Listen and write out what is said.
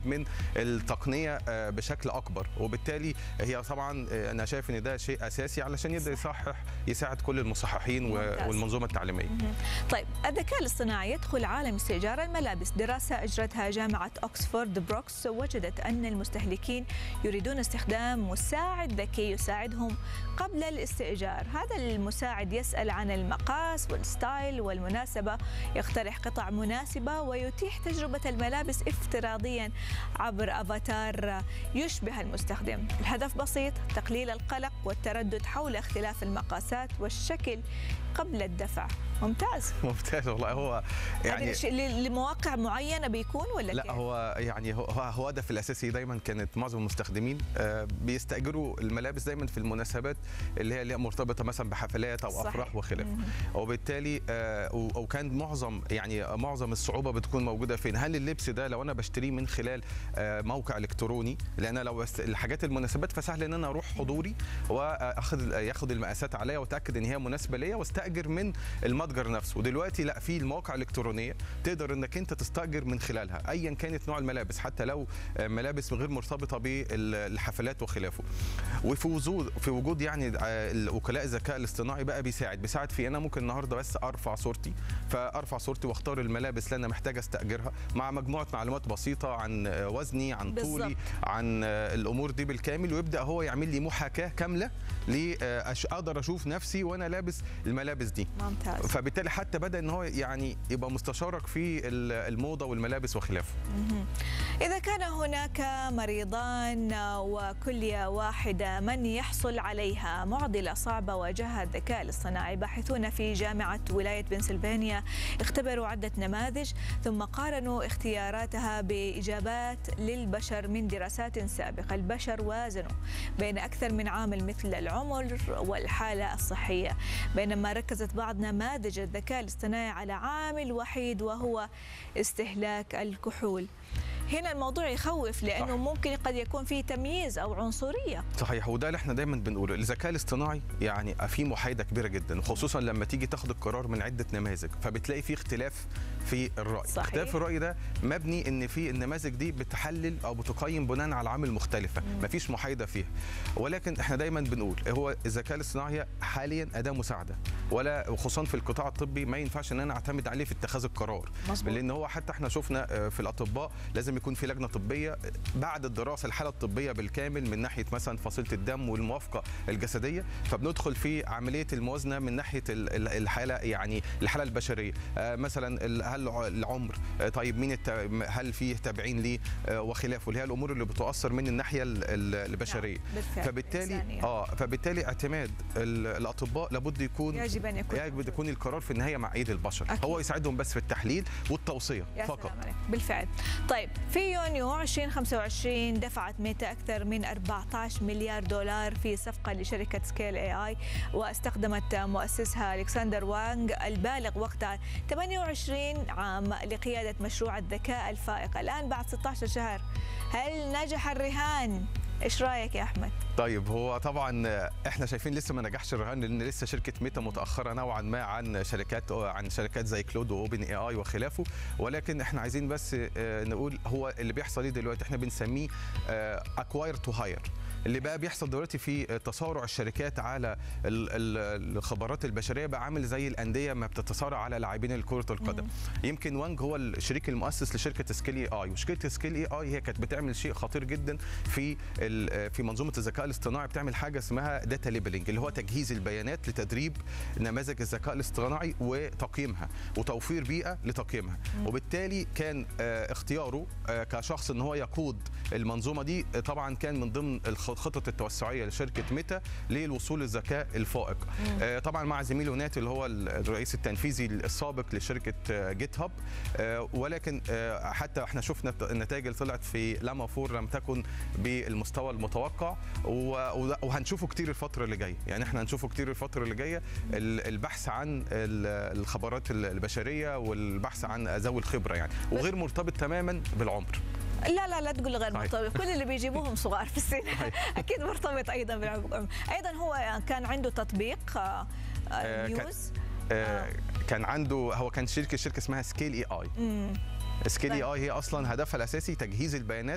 من التقنيه آه، بشكل اكبر وبالتالي هي طبعا آه، انا شايف ان ده شيء اساسي علشان يقدر يصحح يساعد كل المصححين و- ممتاز. والمنظومه التعليميه طيب الذكاء الاصطناعي يدخل عالم استئجار الملابس دراسة أجرتها جامعة أكسفورد بروكس وجدت أن المستهلكين يريدون استخدام مساعد ذكي يساعدهم قبل الاستئجار هذا المساعد يسأل عن المقاس والستايل والمناسبة يقترح قطع مناسبة ويتيح تجربة الملابس افتراضيا عبر أفاتار يشبه المستخدم الهدف بسيط تقليل القلق والتردد حول اختلاف المقاسات والشكل قبل الدفع ممتاز ممتاز والله هو يعني يعني شيء ل- لمواقع معينه بيكون ولا لا كيف؟ هو يعني هو هو هو هدف الاساسي دايما كانت معظم المستخدمين آه، بيستاجروا الملابس دايما في المناسبات اللي هي اللي هي مرتبطه مثلا بحفلات او صحيح. افراح وخلافه مهم. وبالتالي آه، و- وكان معظم يعني معظم الصعوبه بتكون موجوده فين هل اللبس ده لو انا بشتريه من خلال آه، موقع الكتروني لان لو بس- الحاجات المناسبات فسهل ان انا اروح حضوري واخد ياخد المقاسات عليا واتاكد ان هي مناسبه ليا واستاجر من المتجر نفسه ودلوقتي لا في المواقع الالكترونيه تقدر انك انت تستاجر من خلالها ايا كانت نوع الملابس حتى لو آه، ملابس غير مرتبطه بالحفلات وخلافه وفي وجود في وجود يعني آه، وكلاء الذكاء الاصطناعي بقى بيساعد بيساعد في انا ممكن النهارده بس ارفع صورتي فارفع صورتي واختار الملابس اللي انا محتاج استاجرها مع مجموعه معلومات بسيطه عن آه، وزني عن بالظبط. طولي عن آه، الامور دي بالكامل ويبدا هو يعمل لي محاكاه كامله ل آه، أش- اقدر اشوف نفسي وانا لابس الملابس دي ممتاز فبالتالي حتى بدا ان هو يعني يبقى مستشارك في ال- الموضه والملابس وخلافه مهم. إذا كان هناك مريضان وكلية واحدة من يحصل عليها معضلة صعبة واجهها الذكاء الاصطناعي باحثون في جامعة ولاية بنسلفانيا اختبروا عدة نماذج ثم قارنوا اختياراتها بإجابات للبشر من دراسات سابقة البشر وازنوا بين أكثر من عامل مثل العمر والحالة الصحية بينما ركزت بعض نماذج الذكاء الاصطناعي على عامل وحيد وهو استهلاك الكحول هنا الموضوع يخوف لانه صح. ممكن قد يكون فيه تمييز او عنصريه صحيح وده اللي احنا دايما بنقوله الذكاء الاصطناعي يعني فيه محايده كبيره جدا وخصوصا لما تيجي تاخد القرار من عده نماذج فبتلاقي فيه اختلاف في الراي صحيح. اختلاف الراي ده مبني ان في النماذج دي بتحلل او بتقيم بناء على عوامل مختلفه مفيش محايده فيها ولكن احنا دايما بنقول هو الذكاء الاصطناعي حاليا اداه مساعده ولا وخصوصا في القطاع الطبي ما ينفعش ان انا اعتمد عليه في اتخاذ القرار مظبوط. لان هو حتى احنا شفنا آه، في الاطباء لازم يكون في لجنه طبيه بعد الدراسه الحاله الطبيه بالكامل من ناحيه مثلا فصيله الدم والموافقه الجسديه فبندخل في عمليه الموازنه من ناحيه ال- ال- الحاله يعني الحاله البشريه آه، مثلا ال- هل ع- العمر آه، طيب مين الت- هل فيه تابعين ليه آه، وخلافه اللي هي الامور اللي بتؤثر من الناحيه ال- ال- البشريه نعم، بالفعل. فبالتالي إنسانية. اه فبالتالي اعتماد ال- الاطباء لابد يكون يجب ان يكون يجب يكون القرار في النهايه مع ايد البشر أكيد. هو يساعدهم بس في التحليل والتوصيه يا فقط سلام عليك بالفعل طيب في يونيو 2025 دفعت ميتا أكثر من 14 مليار دولار في صفقة لشركة سكيل اي اي واستخدمت مؤسسها الكسندر وانغ البالغ وقتها 28 عام لقيادة مشروع الذكاء الفائق الآن بعد 16 شهر هل نجح الرهان؟ ايش رايك يا احمد؟ طيب هو طبعا احنا شايفين لسه ما نجحش الرهان لان لسه شركه ميتا متاخره نوعا ما عن شركات عن شركات زي كلود واوبن اي اي وخلافه ولكن احنا عايزين بس آه، نقول هو اللي بيحصل ايه دلوقتي احنا بنسميه اكواير تو هاير اللي بقى بيحصل دلوقتي في تسارع الشركات على ال- ال- الخبرات البشريه بقى عامل زي الانديه ما بتتصارع على لاعبين كره القدم يمكن وانج هو الشريك المؤسس لشركه سكيل اي اي وشركه سكيل اي اي هي كانت بتعمل شيء خطير جدا في ال- في منظومه الذكاء الاصطناعي بتعمل حاجه اسمها داتا ليبلنج اللي هو تجهيز البيانات لتدريب نماذج الذكاء الاصطناعي وتقييمها وتوفير بيئه لتقييمها وبالتالي كان آه، اختياره آه، كشخص ان هو يقود المنظومه دي آه، طبعا كان من ضمن الخ- الخطط التوسعيه لشركه ميتا للوصول للذكاء الفائق آه، طبعا مع زميله نات اللي هو الرئيس التنفيذي السابق لشركه آه، جيت هاب آه، ولكن آه، حتى احنا شفنا النتائج اللي طلعت في لاما فور لم تكن بالمستوى المتوقع و- وده- وهنشوفه كتير الفتره اللي جايه يعني احنا هنشوفه كتير الفتره اللي جايه ال- البحث عن ال- الخبرات البشريه والبحث عن ذوي الخبره يعني وغير مرتبط تماما بالعمر لا لا لا تقول غير صحيح. مرتبط كل اللي بيجيبوهم صغار في السن اكيد مرتبط ايضا بالعمر ايضا هو كان عنده تطبيق آه، آه، آه، كان- نيوز آه، كان عنده هو كان شركه شركه اسمها سكيل اي اي مم. سكيل اي طيب. اي هي اصلا هدفها الاساسي تجهيز البيانات